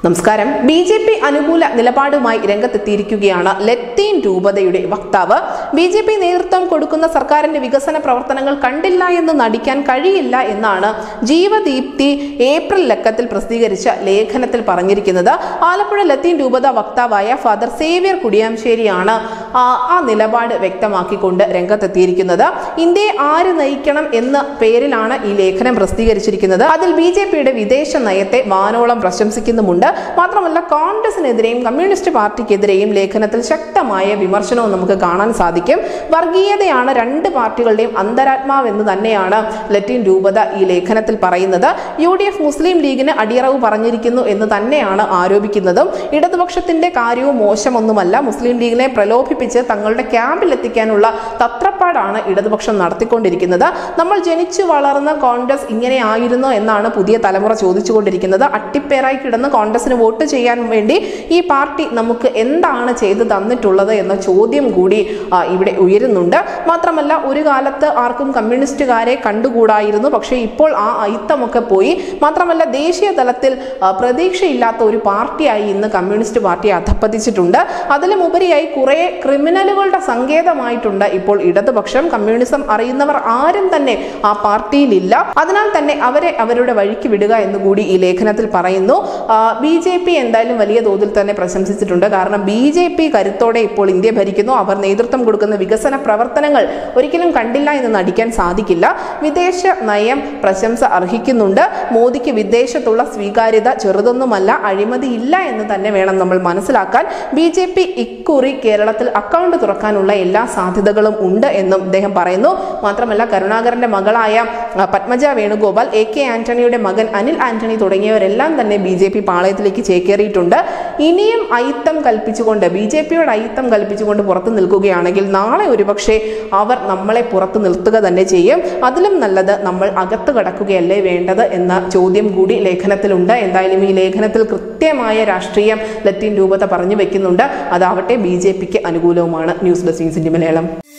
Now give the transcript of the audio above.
നമസ്കാരം B J P അനുകൂല നിലപാടുമായി രംഗത്തെത്തിയിരിക്കുകയാണ് ലത്തീൻ രൂപതയുടെ വക്താവ് ബി ജെ പി നേതൃത്വം കൊടുക്കുന്ന സർക്കാരിന്റെ വികസന പ്രവർത്തനങ്ങൾ കണ്ടില്ല എന്ന് നടിക്കാൻ കഴിയില്ല എന്നാണ് ജീവദീപ്തി ഏപ്രിൽ ലക്കത്തിൽ പ്രസിദ്ധീകരിച്ച ലേഖനത്തിൽ പറഞ്ഞിരിക്കുന്നത് ആലപ്പുഴ ലത്തീൻ രൂപത വക്താവായ ഫാദർ സേവ്യർ കുടിയാംശേരിയാണ് ആ ആ നിലപാട് വ്യക്തമാക്കിക്കൊണ്ട് രംഗത്തെത്തിയിരിക്കുന്നത് ഇന്ത്യയെ ആര് നയിക്കണം എന്ന പേരിലാണ് ഈ ലേഖനം പ്രസിദ്ധീകരിച്ചിരിക്കുന്നത് അതിൽ ബി ജെ പിയുടെ വിദേശ നയത്തെ വാനോളം പ്രശംസിക്കുന്നുമുണ്ട് മാത്രമല്ല കോൺഗ്രസിനെതിരെയും കമ്മ്യൂണിസ്റ്റ് പാർട്ടിക്കെതിരെയും ലേഖനത്തിൽ ശക്തമായ വിമർശനവും നമുക്ക് കാണാൻ സാധിക്കും വർഗീയതയാണ് രണ്ട് പാർട്ടികളുടെയും അന്തരാത്മാവെന്ന് തന്നെയാണ് ലത്തീൻ രൂപത ഈ ലേഖനത്തിൽ പറയുന്നത് യു ഡി എഫ് മുസ്ലിം ലീഗിന് അടിയറവ് പറഞ്ഞിരിക്കുന്നു എന്ന് തന്നെയാണ് ആരോപിക്കുന്നതും ഇടതുപക്ഷത്തിന്റെ കാര്യവും മോശമൊന്നുമല്ല മുസ്ലിം ലീഗിനെ പ്രലോഭിപ്പിച്ച് തങ്ങളുടെ ക്യാമ്പിൽ എത്തിക്കാനുള്ള തത്രപ്പാടാണ് ഇടതുപക്ഷം നടത്തിക്കൊണ്ടിരിക്കുന്നത് നമ്മൾ ജനിച്ചു വളർന്ന കോൺഗ്രസ് ഇങ്ങനെ ആയിരുന്നോ എന്നാണ് പുതിയ തലമുറ ചോദിച്ചുകൊണ്ടിരിക്കുന്നത് അട്ടിപ്പേറായി കിടന്ന് കോൺഗ്രസിന് വോട്ട് ചെയ്യാൻ വേണ്ടി ഈ പാർട്ടി നമുക്ക് എന്താണ് ചെയ്തു തന്നിട്ടുള്ളത് എന്ന ചോദ്യം കൂടി ആ, ഇവിടെ ഉയരുന്നുണ്ട് മാത്രമല്ല ഒരു കാലത്ത് ആർക്കും കമ്മ്യൂണിസ്റ്റുകാരെ കണ്ടുകൂടായിരുന്നു പക്ഷേ ഇപ്പോൾ ആ അയിത്തമൊക്കെ പോയി മാത്രമല്ല ദേശീയ തലത്തിൽ ആ, പ്രതീക്ഷയില്ലാത്ത ഒരു പാർട്ടിയായി ഇന്ന് കമ്മ്യൂണിസ്റ്റ് പാർട്ടി അധപ്പതിച്ചിട്ടുണ്ട് അതിലും ഉപരിയായി കുറെ ക്രിമിനലുകളുടെ സങ്കേതമായിട്ടുണ്ട് ഇപ്പോൾ ഇടതുപക്ഷം കമ്മ്യൂണിസം അറിയുന്നവർ ആരും തന്നെ ആ പാർട്ടിയിലില്ല അതിനാൽ തന്നെ അവരെ അവരുടെ വഴിക്ക് വിടുക എന്ന് കൂടി ഈ ലേഖനത്തിൽ പറയുന്നു ബി ജെ പി എന്തായാലും വലിയ തോതിൽ തന്നെ പ്രശംസിച്ചിട്ടുണ്ട് കാരണം ബി ജെ പി കരുത്തോടെ ഇപ്പോൾ ഇന്ത്യ ഭരിക്കുന്നു അവർ നേതൃത്വം കൊടുക്കുന്ന വികസന പ്രവർത്തനങ്ങൾ ഒരിക്കലും കണ്ടില്ല എന്ന് നടിക്കാൻ സാധിക്കില്ല വിദേശ നയം പ്രശംസ അർഹിക്കുന്നുണ്ട് മോദിക്ക് വിദേശത്തുള്ള സ്വീകാര്യത ചെറുതൊന്നുമല്ല അഴിമതി ഇല്ല എന്ന് തന്നെ വേണം നമ്മൾ മനസ്സിലാക്കാൻ ബി ജെ പി ഇക്കുറി കേരളത്തിൽ അക്കൗണ്ട് തുറക്കാനുള്ള എല്ലാ സാധ്യതകളും ഉണ്ട് എന്നും അദ്ദേഹം പറയുന്നു മാത്രമല്ല കരുണാകരന്റെ മകളായ ആ, പത്മജ വേണുഗോപാൽ എ കെ ആന്റണിയുടെ മകൻ അനിൽ ആന്റണി തുടങ്ങിയവരെല്ലാം തന്നെ ബി ജെ പി പാളയത്തിലേക്ക് ചേക്കേറിയിട്ടുണ്ട് ഇനിയും അയിത്തം കൽപ്പിച്ചുകൊണ്ട് ബി ജെ പിയോട് അയിത്തം കൽപ്പിച്ചുകൊണ്ട് പുറത്തു നിൽക്കുകയാണെങ്കിൽ നാളെ ഒരുപക്ഷെ അവർ നമ്മളെ പുറത്തു നിർത്തുക തന്നെ ചെയ്യും അതിലും നല്ലത് നമ്മൾ അകത്ത് കടക്കുകയല്ലേ വേണ്ടത് എന്ന ചോദ്യം കൂടി ലേഖനത്തിലുണ്ട് എന്തായാലും ഈ ലേഖനത്തിൽ കൃത്യമായ രാഷ്ട്രീയം ലത്തീൻ രൂപത പറഞ്ഞു വെക്കുന്നുണ്ട് അതാവട്ടെ ബി ജെ പിക്ക് അനുകൂലവുമാണ് ന്യൂസ് ഡെസ്ക് ന്യൂസിന്റെ മലയാളം